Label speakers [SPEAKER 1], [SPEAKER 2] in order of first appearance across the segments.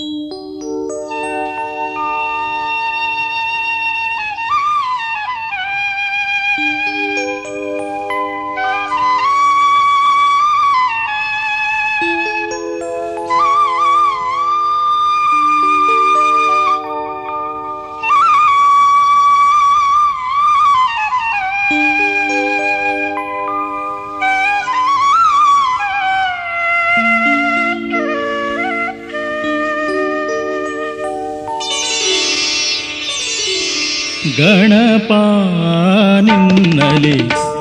[SPEAKER 1] ಗಣಪ ನಿನ್ನಲಿ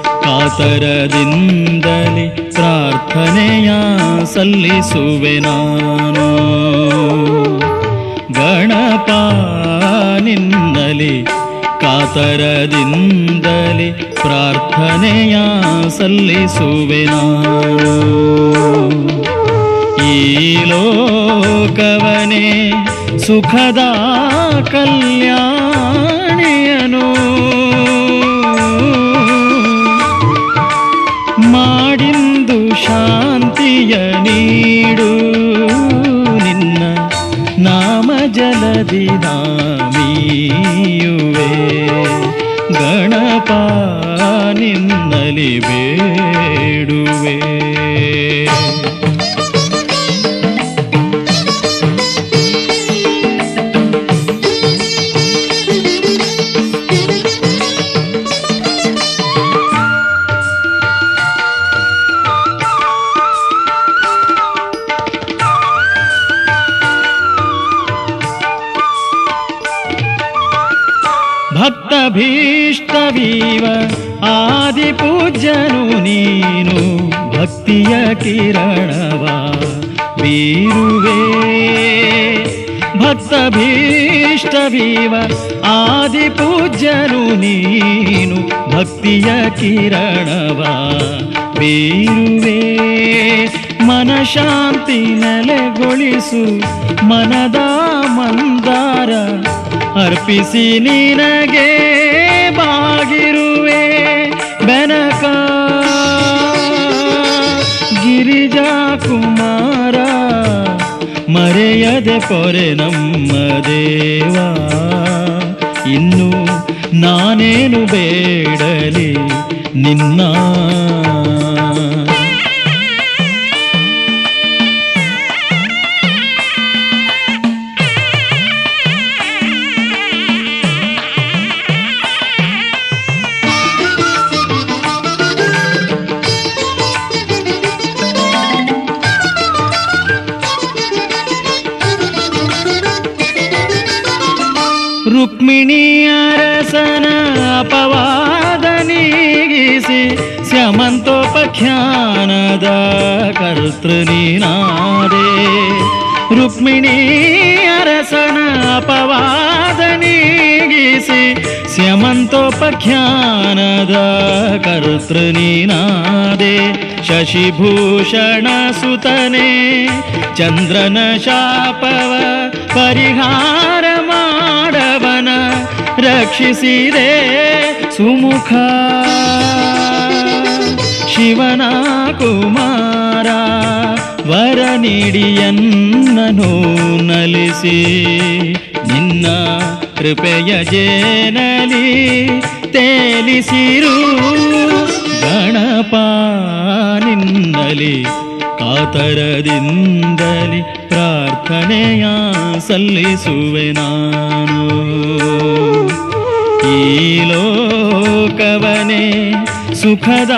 [SPEAKER 1] ಕಾತರದಿಂದಲಿ ಪ್ರಾರ್ಥನೆಯ ಸಲ್ಲಿಸುವೆ ನಾನು ಗಣಪ ನಿನ್ನಲಿ ಕಾತರದಿಂದಲಿ ಪ್ರಾರ್ಥನೆಯ ಸಲ್ಲಿಸುವೆ ನಾನು ಈ ಲೋಕವನೇ ಸುಖದ ಕಲ್ಯಾಣಿಯನು ಮಾಡಿಂದು ಶಾಂತಿಯ ನೀಡು ನಿನ್ನ ನಾಮ ಜಲದಿ ನಾಮೀಯುವೆ ಗಣಪ ನಿನ್ನಲಿ ಬೇಡುವೆ ಭಕ್ತ ಭೀಷ್ಟವೀವ ಆದಿ ಪೂಜ್ಯನು ನೀನು ಭಕ್ತಿಯ ಕಿರಣವ ಬೀರುವೆ ಭಕ್ತ ಭೀಷ್ಟವೀವ ಆದಿ ಪೂಜ್ಯನು ನೀನು ಭಕ್ತಿಯ ಕಿರಣವ ಬೀರುವೆ ಮನಶಾಂತಿ ನೆಲೆಗೊಳಿಸು ಮನದ ಮಂದಾರ ಅರ್ಪಿಸಿ ನಿನಗೆ ಬಾಗಿರುವೆ ಬೆನಕ ಗಿರಿಜಾ ಕುಮಾರ ಮರೆಯದೆ ಪೊರೆ ನಮ್ಮ ದೇವ ಇನ್ನು ನಾನೇನು ಬೇಡಲಿ ನಿನ್ನ ರುಕ್ಮಿಣಿ ಅರಸನ ಅಪವಾದ ನೀಗಿಸಿ ಸ್ಯಮಂತೋಪಖ್ಯಾನದ ಕರ್ತೃ ನೀನಾದೆ ರುಕ್ಮಿಣಿ ಅರಸನ ಅಪವಾದ ನೀಗಿಸಿ ಸ್ಯಮಂತೋಪಖ್ಯಾನದ ಕರ್ತೃ ನೀನಾದೆ ಶಶಿಭೂಷಣ ಸುತನೆ ಚಂದ್ರನ ಶಾಪವ ಪರಿಹಾರ ಮಾಡವನ ರಕ್ಷಿಸಿದೆ ಸುಮುಖ ಶಿವನ ಕುಮಾರ ವರ ನೀಡಿಯನ್ನನು ನಲಿಸಿ ನಿನ್ನ ಕೃಪೆಯ ಜೇನಲಿ ತೇಲಿಸಿರು ಗಣಪ ನಿನ್ನಲಿ ಕಾತರದಿಂದಲಿ ಪ್ರಾರ್ಥನೆಯ ಸಲ್ಲಿಸುವೆ ನಾನು ಈ ಲೋಕವನೇ ಸುಖದ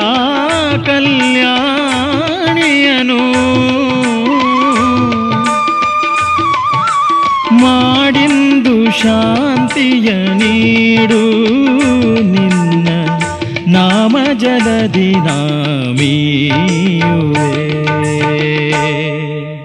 [SPEAKER 1] ಕಲ್ಯಾಣಿಯನು ಮಾಡಿಂದು ಶಾಂತಿಯ ನೀಡು ನಿನ್ನ ನಾಮ ಜಲದಿ ನಾಮೀಯುವೆ